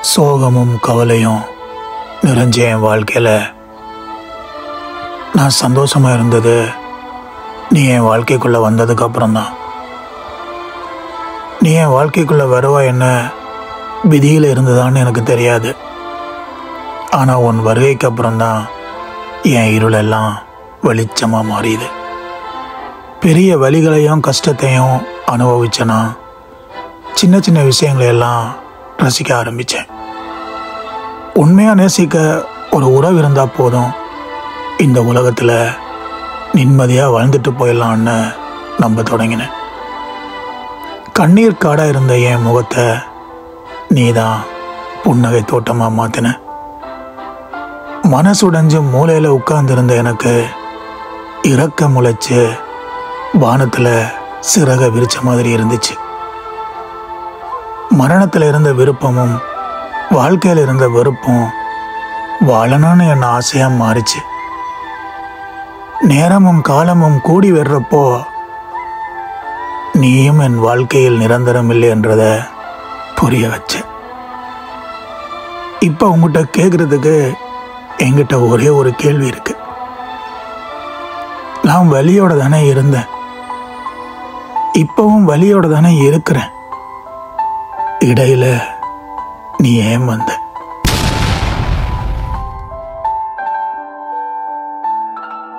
சோகமும் கவலையும் நிறைஞ்ச என் வாழ்க்கையில் நான் சந்தோஷமா இருந்தது நீ என் வாழ்க்கைக்குள்ள வந்ததுக்கு அப்புறம்தான் நீ என் வாழ்க்கைக்குள்ள வருவா என்ன விதியில் இருந்ததான்னு எனக்கு தெரியாது ஆனால் உன் வருகைக்கு அப்புறம்தான் என் இருளெல்லாம் வெளிச்சமாக மாறியுது பெரிய வலிகளையும் கஷ்டத்தையும் அனுபவிச்சேனா சின்ன சின்ன விஷயங்களை எல்லாம் ரசிக்க ஆரம்பித்தேன் உண்மையாக நேசிக்க ஒரு உறவு இருந்தால் போதும் இந்த உலகத்தில் நிம்மதியாக வாழ்ந்துட்டு போயிடலான்னு நம்ப தொடங்கினேன் கண்ணீர் காடாக இருந்த என் முகத்தை நீ தான் புன்னகை தோட்டமாக மாற்றின மனசுடைஞ்சு மூலையில் உட்கார்ந்திருந்த எனக்கு இறக்க முளைச்சு வானத்தில் சிறக விரிச்ச மாதிரி இருந்துச்சு மரணத்தில் இருந்த விருப்பமும் வாழ்க்கையில் இருந்த வெறுப்பும் வாழணும்னு என் ஆசையாக மாறிச்சு நேரமும் காலமும் கூடி வர்றப்போ நீயும் என் வாழ்க்கையில் நிரந்தரம் இல்லை என்றத புரிய வச்ச இப்போ உங்ககிட்ட கேட்குறதுக்கு என்கிட்ட ஒரே ஒரு கேள்வி இருக்கு நான் வலியோட தானே இருந்தேன் இப்பவும் வலியோட தானே இருக்கிறேன் இடையில நீ ஏன் வந்த